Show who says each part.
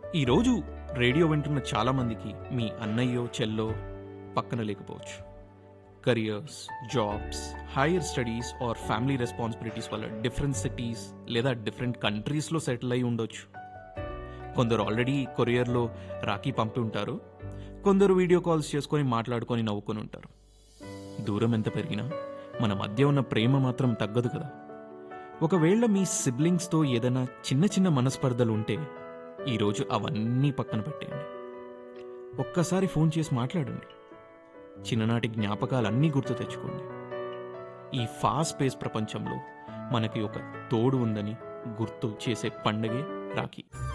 Speaker 1: ఈరోజు రేడియో వింటున్న చాలామందికి మీ అన్నయ్యో చెల్లో పక్కన లేకపోవచ్చు careers jobs higher studies or family responsibilities వల్ల డిఫరెంట్ సిటీస్ లేదా డిఫరెంట్ కంట్రీస్లో సెటిల్ అయి ఉండొచ్చు కొందరు ఆల్రెడీ కొరియర్లో రాఖీ పంపి ఉంటారు కొందరు వీడియో కాల్స్ చేసుకొని మాట్లాడుకొని నవ్వుకొని ఉంటారు దూరం ఎంత పెరిగినా మన మధ్య ఉన్న ప్రేమ మాత్రం తగ్గదు కదా ఒకవేళ మీ సిబ్లింగ్స్తో ఏదైనా చిన్న చిన్న మనస్పర్ధలు ఉంటే ఈరోజు అవన్నీ పక్కన పెట్టేయండి ఒక్కసారి ఫోన్ చేసి మాట్లాడండి చిన్ననాటి జ్ఞాపకాలన్నీ గుర్తు తెచ్చుకోండి ఈ ఫాస్ట్ పేస్ ప్రపంచంలో మనకి ఒక తోడు ఉందని గుర్తు చేసే పండగే రాఖీ